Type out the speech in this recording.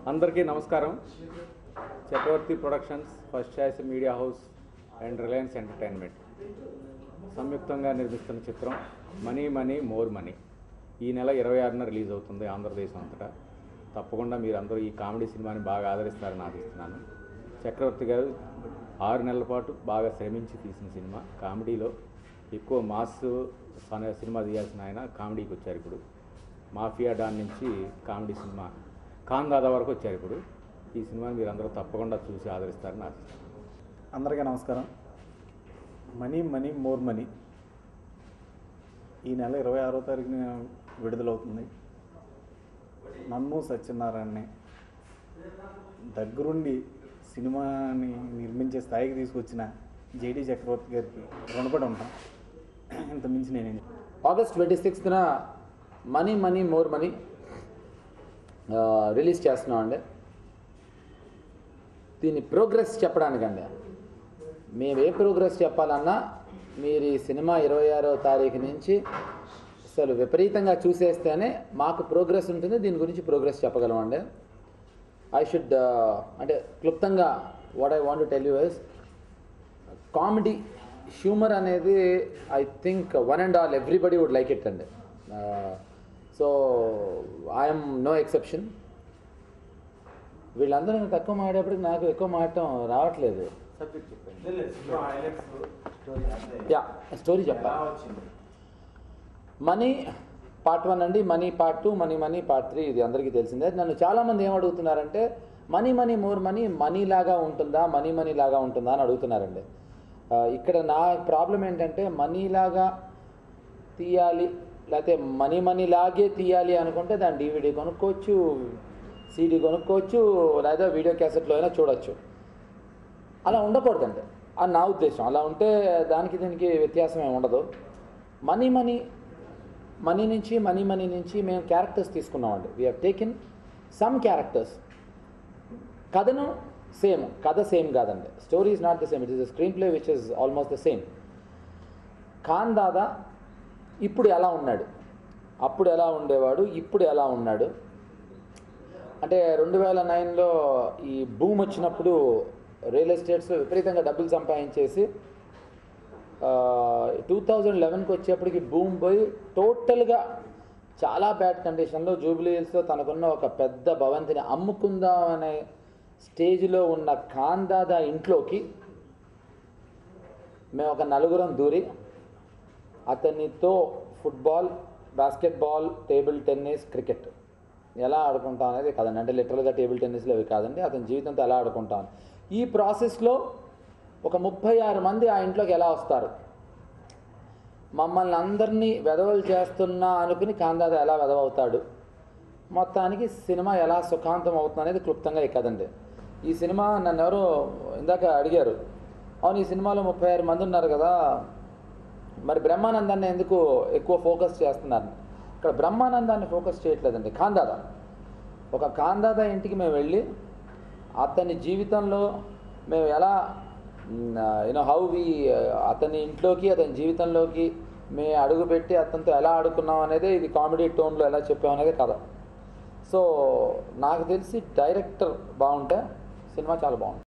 అందరికీ నమస్కారం Chakravarthy productions first choice media house and Reliance entertainment సంయుక్తంగా నిర్మిస్తున్న చిత్రం మనీ మనీ మోర్ మనీ ఈ నెల ఇరవై ఆరున రిలీజ్ అవుతుంది ఆంధ్రదేశం అంతటా తప్పకుండా మీరందరూ ఈ కామెడీ సినిమాని బాగా ఆదరిస్తారని ఆశిస్తున్నాను చక్రవర్తి గారు ఆరు నెలల పాటు బాగా శ్రమించి తీసిన సినిమా కామెడీలో ఎక్కువ మాస్ సన- సినిమా తీయాల్సిన ఆయన కామెడీకి వచ్చారు ఇప్పుడు మాఫియా డాన్ నుంచి కామెడీ సినిమా ఖాన్ దాదా వరకు వచ్చారు ఇప్పుడు ఈ సినిమాని మీరందరూ తప్పకుండా చూసి ఆదరిస్తారని ఆశిస్తున్నాను అందరికీ నమస్కారం మనీ మనీ మోర్ మనీ ఈ నెల ఇరవై ఆరో తారీఖున విడుదలవుతుంది నన్ను సత్యనారాయణని దగ్గరుండి సినిమాని నిర్మించే స్థాయికి తీసుకొచ్చిన జేడీ చక్రవర్తి గారికి రుణపడి ఉంటాం ఇంత మించి నేనేం ఆగస్ట్ ట్వంటీ సిక్స్త్న money money more money release చేస్తున్నాం అండి దీని ప్రోగ్రెస్ చెప్పడానికండి మేము ఏ ప్రోగ్రెస్ చెప్పాలన్నా మీరు ఈ సినిమా ఇరవై ఆరో తారీఖు నుంచి అసలు విపరీతంగా చూసేస్తేనే మాకు ప్రోగ్రెస్ ఉంటుంది దీని గురించి ప్రోగ్రెస్ చెప్పగలం అండి ఐ షుడ్ అంటే క్లుప్తంగా what I want tell you is comedy humour అనేది I think one and all everybody would like it అండి సో ఐఎమ్ నో ఎక్సెప్షన్ వీళ్ళందరూ నేను తక్కువ మాడేప్పటికి నాకు ఎక్కువ మాడటం రావట్లేదు యా స్టోరీ చెప్పాలి మనీ పార్ట్ వన్ అండి money part two money money part three ఇది అందరికీ తెలిసిందే నన్ను చాలామంది ఏం అడుగుతున్నారంటే money money more money money లాగా ఉంటుందా మనీ మనీ లాగా ఉంటుందా అని అడుగుతున్నారండి ఆ, ఇక్కడ నా ప్రాబ్లం ఏంటంటే మనీ లాగా తీయాలి లేకపోతే మనీ మనీ లాగే తీయాలి అనుకుంటే దాని డివిడి కొనుక్కోవచ్చు సీడీ కొనుక్కోవచ్చు లేదా వీడియో క్యాసెట్లో అయినా చూడొచ్చు అలా ఉండకూడదండి అని నా ఉద్దేశం అలా ఉంటే దానికి దీనికి వ్యత్యాసం ఏమి ఉండదు మనీ మనీ మనీ నుంచి మనీ మనీ నుంచి మేము క్యారెక్టర్స్ తీసుకున్నామండి we have taken some characters కథను సేమ్ కథ సేమ్ కాదండి story is not the same it is screen play which is almost the same Khan Dada ఇప్పుడు ఎలా ఉన్నాడు అప్పుడు ఎలా ఉండేవాడు ఇప్పుడు ఎలా ఉన్నాడు అంటే రెండు వేల నైన్లో ఈ భూమి వచ్చినప్పుడు రియల్ ఎస్టేట్స్ విపరీతంగా డబ్బులు సంపాదించేసి టూ థౌజండ్ లెవెన్కి వచ్చేప్పటికి భూమి పోయి టోటల్గా చాలా బ్యాడ్ కండిషన్లో జూబ్లీ హిల్స్లో తనకున్న ఒక పెద్ద భవంతిని అమ్ముకుందాం అనే స్టేజ్లో ఉన్న ఖాన్ దాదా ఇంట్లోకి మేము ఒక నలుగురం దూరి అతనితో football basketball table tennis cricket ఎలా ఆడుకుంటాం అనేది కాదండి అంటే లిటరల్గా టేబుల్ టెన్నిస్లో అవి కాదండి అతని జీవితంతో ఎలా ఆడుకుంటాం ఈ ప్రాసెస్లో ఒక ముప్పై ఆరు మంది ఆ ఇంట్లోకి ఎలా వస్తారు మమ్మల్ని అందరినీ వెధవలు చేస్తున్నా అనుకుని కాందాద ఎలా వెధవవుతాడు మొత్తానికి సినిమా ఎలా సుఖాంతం అవుతుంది అనేది క్లుప్తంగా ఈ కదండి ఈ సినిమా నన్ను ఎవరో ఇందాక అడిగారు అవును ఈ సినిమాలో ముప్పై ఆరు మంది ఉన్నారు కదా మరి బ్రహ్మానందాన్ని ఎందుకు ఎక్కువ ఫోకస్ చేస్తున్నారు ఇక్కడ బ్రహ్మానందాన్ని ఫోకస్ చేయట్లేదండి కాందాద ఒక కాందాద ఇంటికి మేము వెళ్ళి అతని జీవితంలో మేము ఎలా యూనో హౌ వి అతని ఇంట్లోకి అతని జీవితంలోకి మేము అడుగుపెట్టి అతనితో ఎలా ఆడుకున్నాం అనేది ఇది కామెడీ టోన్లో ఎలా చెప్పాం అనేది కథ సో నాకు తెలిసి డైరెక్టర్ బాగుంటే సినిమా చాలా బాగుంటుంది